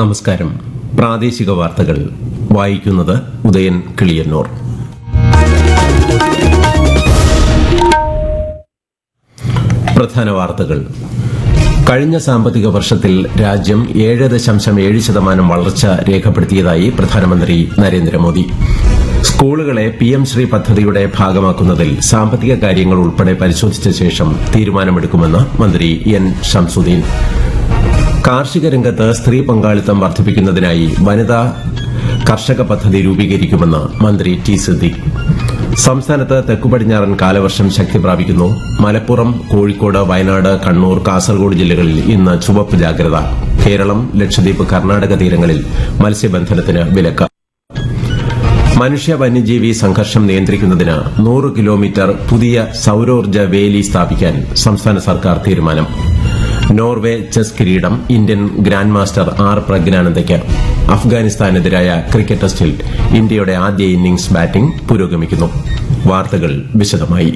നമസ്കാരം പ്രാദേശിക വാർത്തകൾ വായിക്കുന്നത് ഉദയൻ കിളിയന്നൂർ പ്രധാന വാർത്തകൾ കഴിഞ്ഞ സാമ്പത്തിക വർഷത്തിൽ രാജ്യം ഏഴ് ദശാംശം ഏഴ് ശതമാനം വളർച്ച രേഖപ്പെടുത്തിയതായി പ്രധാനമന്ത്രി നരേന്ദ്രമോദി സ്കൂളുകളെ പി എം ശ്രീ പദ്ധതിയുടെ ഭാഗമാക്കുന്നതിൽ സാമ്പത്തിക കാര്യങ്ങൾ ഉൾപ്പെടെ പരിശോധിച്ച ശേഷം തീരുമാനമെടുക്കുമെന്ന് മന്ത്രി എൻ ഷംസുദ്ദീൻ കാർഷിക രംഗത്ത് സ്ത്രീ പങ്കാളിത്തം വർദ്ധിപ്പിക്കുന്നതിനായി വനിതാ കർഷക പദ്ധതി രൂപീകരിക്കുമെന്ന് മന്ത്രി ടി സിദ്ദിഖ് സംസ്ഥാനത്ത് തെക്കുപടിഞ്ഞാറൻ കാലവർഷം ശക്തി പ്രാപിക്കുന്നു മലപ്പുറം കോഴിക്കോട് വയനാട് കണ്ണൂർ കാസർഗോഡ് ജില്ലകളിൽ ഇന്ന് ചുവപ്പ് ജാഗ്രത കേരളം ലക്ഷദ്വീപ് കർണാടക തീരങ്ങളിൽ മത്സ്യബന്ധനത്തിന് വിലക്ക് മനുഷ്യ വന്യജീവി സംഘർഷം നിയന്ത്രിക്കുന്നതിന് നൂറ് കിലോമീറ്റർ പുതിയ സൌരോർജ്ജ വേലി സ്ഥാപിക്കാൻ സംസ്ഥാന സർക്കാർ തീരുമാനം നോർവേ ചെസ് കിരീടം ഇന്ത്യൻ ഗ്രാൻഡ് മാസ്റ്റർ ആർ പ്രജ്ഞാനന്ദയ്ക്ക് അഫ്ഗാനിസ്ഥാനെതിരായ ക്രിക്കറ്റ് ടെസ്റ്റിൽ ഇന്ത്യയുടെ ആദ്യ ഇന്നിംഗ്സ് ബാറ്റിംഗ് പുരോഗമിക്കുന്നു വാർത്തകൾ വിശദമായി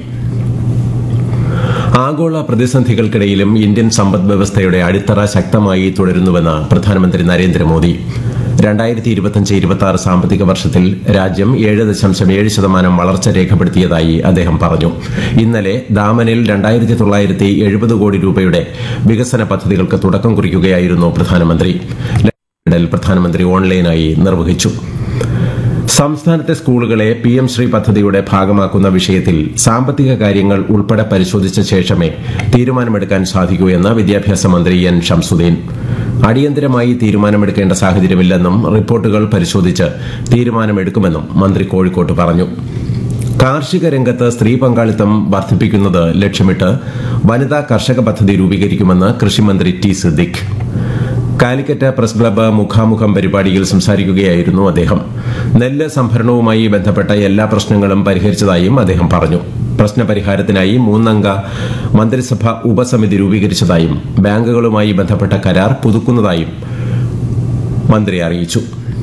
ആഗോള പ്രതിസന്ധികൾക്കിടയിലും ഇന്ത്യൻ സമ്പദ് വ്യവസ്ഥയുടെ അടിത്തറ ശക്തമായി തുടരുന്നുവെന്ന് പ്രധാനമന്ത്രി നരേന്ദ്രമോദി രണ്ടായിരത്തി ഇരുപത്തിയഞ്ച് ഇരുപത്തി ആറ് സാമ്പത്തിക വർഷത്തിൽ രാജ്യം ഏഴ് ദശാംശം ഏഴ് ശതമാനം വളർച്ച രേഖപ്പെടുത്തിയതായി അദ്ദേഹം പറഞ്ഞു ഇന്നലെ ദാമനിൽ രണ്ടായിരത്തി തൊള്ളായിരത്തി എഴുപത് കോടി രൂപയുടെ വികസന പദ്ധതികൾക്ക് തുടക്കം കുറിക്കുകയായിരുന്നു പ്രധാനമന്ത്രി ലണ്ടനിൽ പ്രധാനമന്ത്രി ഓൺലൈനായി നിർവഹിച്ചു സംസ്ഥാനത്തെ സ്കൂളുകളെ പി എം ശ്രീ പദ്ധതിയുടെ ഭാഗമാക്കുന്ന വിഷയത്തിൽ സാമ്പത്തിക കാര്യങ്ങൾ ഉൾപ്പെടെ പരിശോധിച്ച ശേഷമേ തീരുമാനമെടുക്കാൻ സാധിക്കൂ എന്ന് വിദ്യാഭ്യാസ മന്ത്രി എൻ ഷംസുദ്ദീൻ അടിയന്തരമായി തീരുമാനമെടുക്കേണ്ട സാഹചര്യമില്ലെന്നും റിപ്പോർട്ടുകൾ പരിശോധിച്ച് തീരുമാനമെടുക്കുമെന്നും മന്ത്രി കോഴിക്കോട്ട് പറഞ്ഞു കാർഷിക രംഗത്ത് സ്ത്രീ പങ്കാളിത്തം വർദ്ധിപ്പിക്കുന്നത് ലക്ഷ്യമിട്ട് വനിതാ കർഷക പദ്ധതി രൂപീകരിക്കുമെന്ന് കൃഷിമന്ത്രി T Siddique Calicut press club മുഖാമുഖം പരിപാടിയിൽ സംസാരിക്കുകയായിരുന്നു അദ്ദേഹം നെല്ല് സംഭരണവുമായി ബന്ധപ്പെട്ട എല്ലാ പ്രശ്നങ്ങളും പരിഹരിച്ചതായും അദ്ദേഹം പറഞ്ഞു പ്രശ്നപരിഹാരത്തിനായി മൂന്നംഗ മന്ത്രിസഭ ഉപസമിതി രൂപീകരിച്ചതായും ബാങ്കുകളുമായി ബന്ധപ്പെട്ട കരാർ പുതുക്കുന്നതായും മന്ത്രി അറിയിച്ചു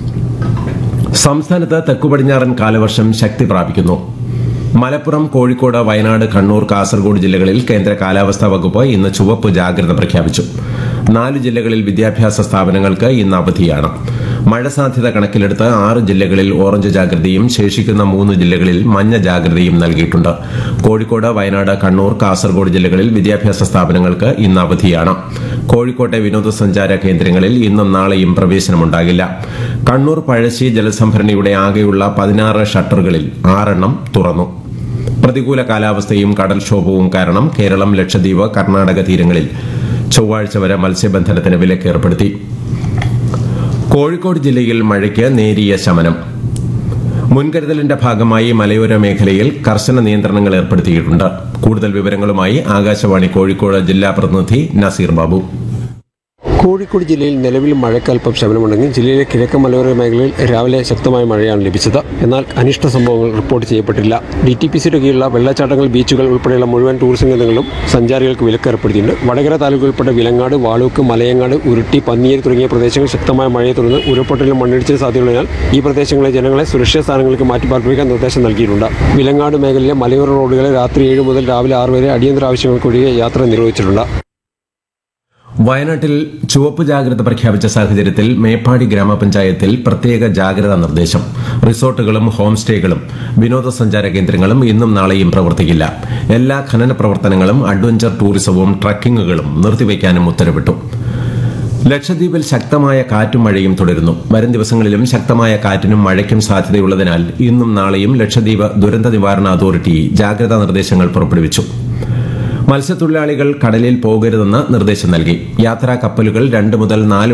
സംസ്ഥാനത്ത് തെക്കുപടിഞ്ഞാറൻ കാലവർഷം ശക്തി പ്രാപിക്കുന്നു മലപ്പുറം കോഴിക്കോട് വയനാട് കണ്ണൂർ കാസർഗോഡ് ജില്ലകളിൽ കേന്ദ്ര കാലാവസ്ഥാ വകുപ്പ് ഇന്ന് ചുവപ്പ് ജാഗ്രത പ്രഖ്യാപിച്ചു നാല് ജില്ലകളിൽ വിദ്യാഭ്യാസ സ്ഥാപനങ്ങൾക്ക് ഇന്ന് അവധിയാണ് മഴ സാധ്യത കണക്കിലെടുത്ത് ആറ് ജില്ലകളിൽ ഓറഞ്ച് ജാഗ്രതയും ശേഷിക്കുന്ന മൂന്ന് ജില്ലകളിൽ മഞ്ഞ ജാഗ്രതയും നൽകിയിട്ടുണ്ട് കോഴിക്കോട് വയനാട് കണ്ണൂർ കാസർഗോഡ് ജില്ലകളിൽ വിദ്യാഭ്യാസ സ്ഥാപനങ്ങൾക്ക് ഇന്ന് അവധിയാണ് കോഴിക്കോട്ടെ വിനോദസഞ്ചാര കേന്ദ്രങ്ങളിൽ ഇന്നും നാളെയും പ്രവേശനമുണ്ടാകില്ല കണ്ണൂർ പഴശ്ശി ജലസംഭരണിയുടെ ആകെയുള്ള പതിനാറ് ഷട്ടറുകളിൽ ആറെണ്ണം തുറന്നു പ്രതികൂല കാലാവസ്ഥയും കടൽക്ഷോഭവും കാരണം കേരളം ലക്ഷദ്വീപ് കർണാടക തീരങ്ങളിൽ ചൊവ്വാഴ്ച വരെ മത്സ്യബന്ധനത്തിന് വിലക്ക് ഏർപ്പെടുത്തി കോഴിക്കോട് ജില്ലയിൽ മഴയ്ക്ക് നേരിയ ശമനം മുൻകരുതലിന്റെ ഭാഗമായി മലയോര മേഖലയിൽ കർശന നിയന്ത്രണങ്ങൾ ഏർപ്പെടുത്തിയിട്ടുണ്ട് കൂടുതൽ വിവരങ്ങളുമായി ആകാശവാണി കോഴിക്കോട് ജില്ലാ പ്രതിനിധി നസീർ ബാബു കോഴിക്കോട് ജില്ലയിൽ നിലവിൽ മഴയ്ക്ക് അല്പം ശമനമുണ്ടെങ്കിൽ ജില്ലയിലെ കിഴക്കൻ മലയോര മേഖലയിൽ രാവിലെ ശക്തമായ മഴയാണ് ലഭിച്ചത് എന്നാൽ അനിഷ്ട സംഭവങ്ങൾ റിപ്പോർട്ട് ചെയ്യപ്പെട്ടില്ല ഡി ടി പി സിയുടെ കീഴിലുള്ള വെള്ളച്ചാട്ടങ്ങൾ ബീച്ചുകൾ ഉൾപ്പെടെയുള്ള മുഴുവൻ ടൂറിസം കേന്ദ്രങ്ങളും സഞ്ചാരികൾക്ക് വിലക്ക് ഏർപ്പെടുത്തിയിട്ടുണ്ട് വടകര താലൂക്ക് ഉൾപ്പെട്ട വിലങ്ങാട് വാളൂക്ക് മലയങ്ങാട് ഉരുട്ടി പന്നിയേരി തുടങ്ങിയ പ്രദേശങ്ങൾ ശക്തമായ മഴയെ തുടർന്ന് ഉരുൾപൊട്ടലും മണ്ണിടിച്ചിൽ സാധ്യതയുള്ളതിനാൽ ഈ പ്രദേശങ്ങളിലെ ജനങ്ങളെ സുരക്ഷിത സ്ഥാനങ്ങൾക്ക് മാറ്റി പാർപ്പിക്കാൻ നിർദ്ദേശം നൽകിയിട്ടുണ്ട് വിലങ്ങാട് മേഖലയിലെ മലയോര റോഡുകളെ രാത്രി ഏഴ് മുതൽ രാവിലെ ആറ് വരെ അടിയന്തര ആവശ്യങ്ങൾക്കൊഴികെ യാത്ര നിരോധിച്ചിട്ടുണ്ട് വയനാട്ടിൽ ചുവപ്പ് ജാഗ്രത പ്രഖ്യാപിച്ച സാഹചര്യത്തിൽ മേപ്പാടി ഗ്രാമപഞ്ചായത്തിൽ പ്രത്യേക ജാഗ്രതാ നിർദ്ദേശം റിസോർട്ടുകളും ഹോം സ്റ്റേകളും വിനോദസഞ്ചാര കേന്ദ്രങ്ങളും ഇന്നും നാളെയും പ്രവർത്തിക്കില്ല എല്ലാ ഖനന പ്രവർത്തനങ്ങളും അഡ്വഞ്ചർ ടൂറിസവും ട്രക്കിങ്ങുകളും നിർത്തിവെക്കാനും ഉത്തരവിട്ടു ലക്ഷദ്വീപിൽ ശക്തമായ കാറ്റും മഴയും തുടരുന്നു വരും ദിവസങ്ങളിലും ശക്തമായ കാറ്റിനും മഴയ്ക്കും സാധ്യതയുള്ളതിനാൽ ഇന്നും നാളെയും ലക്ഷദ്വീപ് ദുരന്ത നിവാരണ അതോറിറ്റി ജാഗ്രതാ നിർദ്ദേശങ്ങൾ പുറപ്പെടുവിച്ചു മത്സ്യത്തൊഴിലാളികൾ കടലിൽ പോകരുതെന്ന് നിർദ്ദേശം നൽകി യാത്രാ കപ്പലുകൾ രണ്ട് മുതൽ നാല്